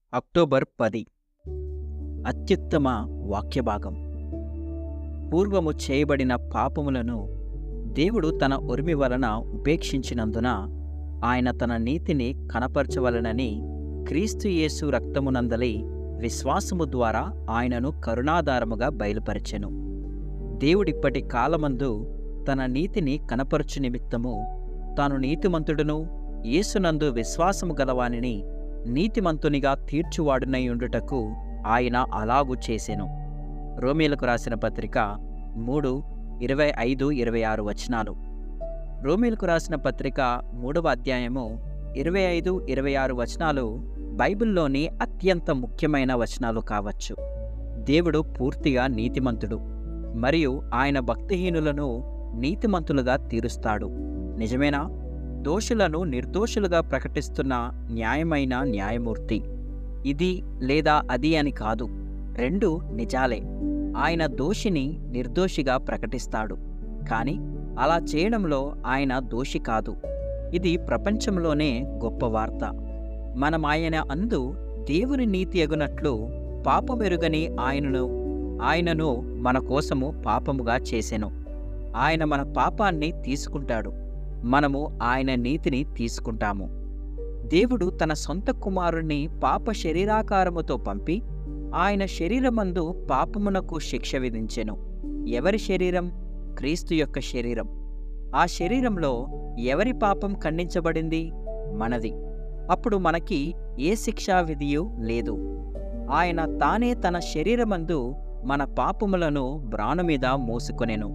October పది అత్యుత్తమ వాక్యభాగం పూర్వము చేయబడిన పాపములను దేవుడు తన ఉరిమి వలన ఉపేక్షించినందున ఆయన తన నీతిని కనపరచవలనని క్రీస్తు యేసు రక్తమునందలి విశ్వాసము ద్వారా ఆయనను కరుణాధారముగా బయలుపరచెను దేవుడిప్పటి కాలమందు తన నీతిని కనపరచు నిమిత్తము తాను నీతిమంతుడును యేసునందు విశ్వాసము గలవానిని నీతిమంతునిగా తీర్చువాడునై ఉండుటకు ఆయన అలాగు చేసెను రోమీలకు రాసిన పత్రిక మూడు ఇరవై ఐదు ఇరవై ఆరు వచనాలు రోమీలకు రాసిన పత్రిక మూడవ అధ్యాయము ఇరవై ఐదు ఇరవై ఆరు వచనాలు బైబిల్లోని అత్యంత ముఖ్యమైన వచనాలు కావచ్చు దేవుడు పూర్తిగా నీతిమంతుడు మరియు ఆయన భక్తిహీనులను నీతిమంతులుగా తీరుస్తాడు నిజమేనా దోషులను నిర్దోషులుగా ప్రకటిస్తున్న న్యాయమైన న్యాయమూర్తి ఇది లేదా అది అని కాదు రెండు నిజాలే ఆయన దోషిని నిర్దోషిగా ప్రకటిస్తాడు కానీ అలా చేయడంలో ఆయన దోషి కాదు ఇది ప్రపంచంలోనే గొప్ప వార్త మనం ఆయన అందు దేవుని నీతి ఎగునట్లు పాపమెరుగని ఆయనను ఆయనను మన కోసము పాపముగా చేసెను ఆయన మన పాపాన్ని తీసుకుంటాడు మనము ఆయన నీతిని తీసుకుంటాము దేవుడు తన సొంత కుమారుణ్ణి పాప శరీరాకారముతో పంపి ఆయన శరీరమందు పాపమునకు శిక్ష విధించెను ఎవరి శరీరం క్రీస్తు యొక్క శరీరం ఆ శరీరంలో ఎవరి పాపం ఖండించబడింది మనది అప్పుడు మనకి ఏ శిక్షా విధియు లేదు ఆయన తానే తన శరీరమందు మన పాపములను బ్రాణు మీద మోసుకొనెను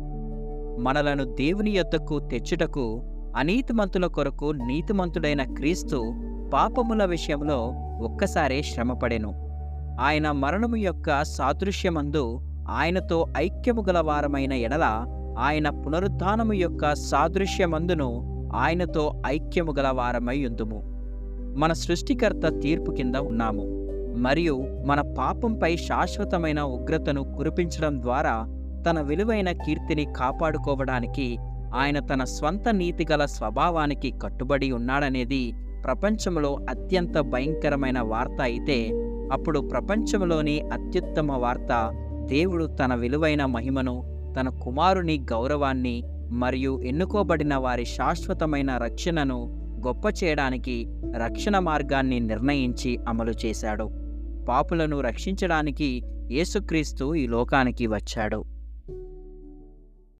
మనలను దేవుని యొద్దకు తెచ్చుటకు అనీతిమంతుల కొరకు నీతిమంతుడైన క్రీస్తు పాపముల విషయంలో ఒక్కసారే శ్రమపడెను ఆయన మరణము యొక్క సాదృశ్యమందు ఆయనతో ఐక్యము గలవారమైన ఎడల ఆయన పునరుద్ధానము యొక్క సాదృశ్యమందును ఆయనతో ఐక్యము గలవారమై ఉందుము మన సృష్టికర్త తీర్పు కింద ఉన్నాము మరియు మన పాపంపై శాశ్వతమైన ఉగ్రతను కురిపించడం ద్వారా తన విలువైన కీర్తిని కాపాడుకోవడానికి ఆయన తన స్వంత నీతిగల స్వభావానికి కట్టుబడి ఉన్నాడనేది ప్రపంచంలో అత్యంత భయంకరమైన వార్త అయితే అప్పుడు ప్రపంచంలోని అత్యుత్తమ వార్త దేవుడు తన విలువైన మహిమను తన కుమారుని గౌరవాన్ని మరియు ఎన్నుకోబడిన వారి శాశ్వతమైన రక్షణను గొప్ప చేయడానికి రక్షణ మార్గాన్ని నిర్ణయించి అమలు చేశాడు పాపులను రక్షించడానికి యేసుక్రీస్తు ఈ లోకానికి వచ్చాడు